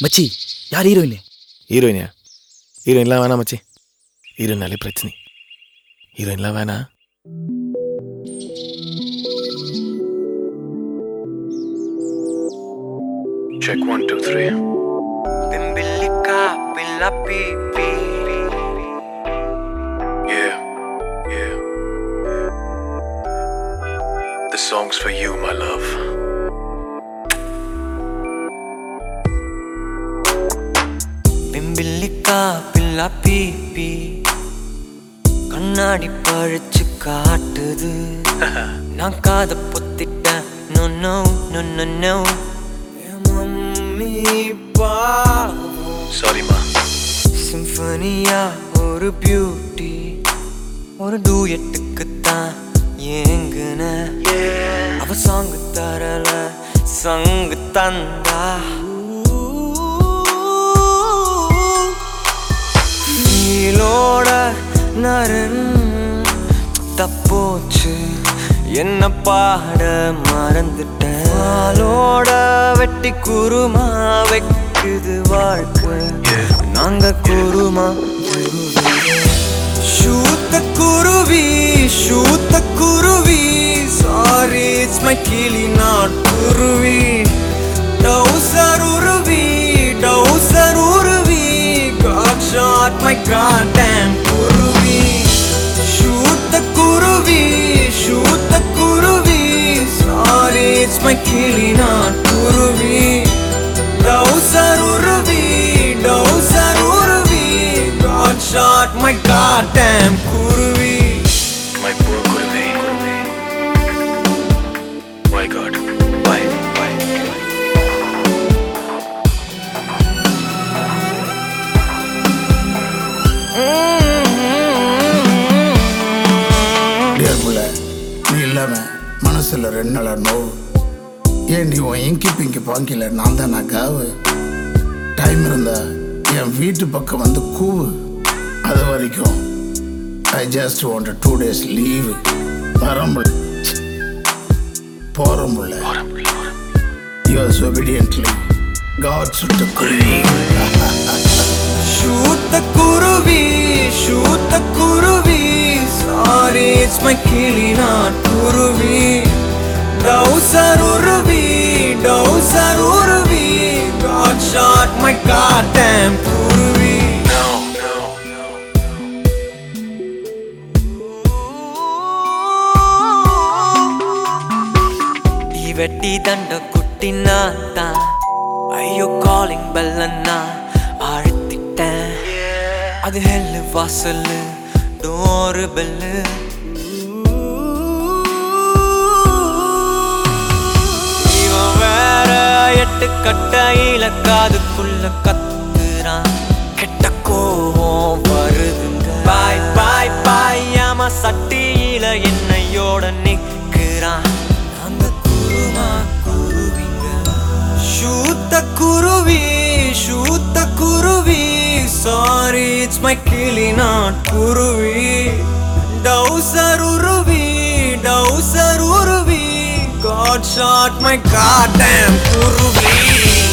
மச்சி யார் ஹீரோயின் ஹீரோயினியா ஹீரோயின்லாம் வேணாம் மச்சி ஹீரோயினாலே பிரச்சனை ஹீரோயின்லாம் வேணாம் Check one, two, three. Bimbilica, pila pipi. Yeah, yeah. The song's for you, my love. Bimbilica, pila pipi. கண்ணாடி பழிச்சு காட்டுது நான் காத பொத்திட்டேன் no no no no no mummy பாவம் Sorry, ma. சிம்பனியா ஒரு பியூட்டி ஒரு டூயட்டுக்கு தான் ஏங்குன அவ சாங்கு தரல சங்கு தந்தா ஃபீலோட நரன் தப்போச்சு என்ன பாட மறந்துட்டேன் ஆளோட வெட்டி குருமா வைக்குது வாழ்க்கை நாங்க குருமா ஷூத்த குருவி ஷூத்த குருவி சாரி இட்ஸ் மை கிளி நாட் குருவி டவுசர் உருவி டவுசர் உருவி God shot my goddamn குருவி ஷூத்த குருவி ஷூத்த குருவி சாரி இட்ஸ் மை கிளி நாட் குருவி டவுசர் உருவி டவுசர் உருவி God shot my goddamn குருவி My poor Kurve. Why, God? Why? Why? Dear புள்ள நீ இல்லாம மனசுல ரெண்டு நாளா நோவு ஏன் நீ உன் இங்கி பிங்கி பாங்கில நான் தான் நான் காவு டைம் இருந்தா என் வீட்டு பக்கம் வந்து கூவு அது வரைக்கும் I just want two days leave வரம்புள்ள போறம்புள்ள யூஎஸ் ஒபீடியன்ட்லி காட் சுட்டு குருவி ஷூத்த குருவி ஷூத்த குருவி சாரி இட்ஸ் மை கிளி நாட் குருவி டவுசர் உருவி டவுசர் உருவி God shot my goddamn குருவி No, no, no. ಈ வெட்டி தண்ட குட்டினா தான் ஐயோ காலிங் பெல்லன்னா அழுத்திட்டேன் அது ஹெல்லு வாசல் டோரு பெல்லு இவன் வேற எட்டு கட்டையில காதுக்குள்ள கத்துறான் கெட்ட கோவம் வருதுங்க பாய் பாய் பாய் ஆமா சட்டியில என்னையோட நிக்கிறான் அந்த குருமா குருவிங்க ஷூத்த குருவி ஷூத்த குருவி சாரி இட்ஸ் மை கிளி நாட் குருவி டவுசர் உருவி டவுசர் உருவி God shot my goddamn குருவி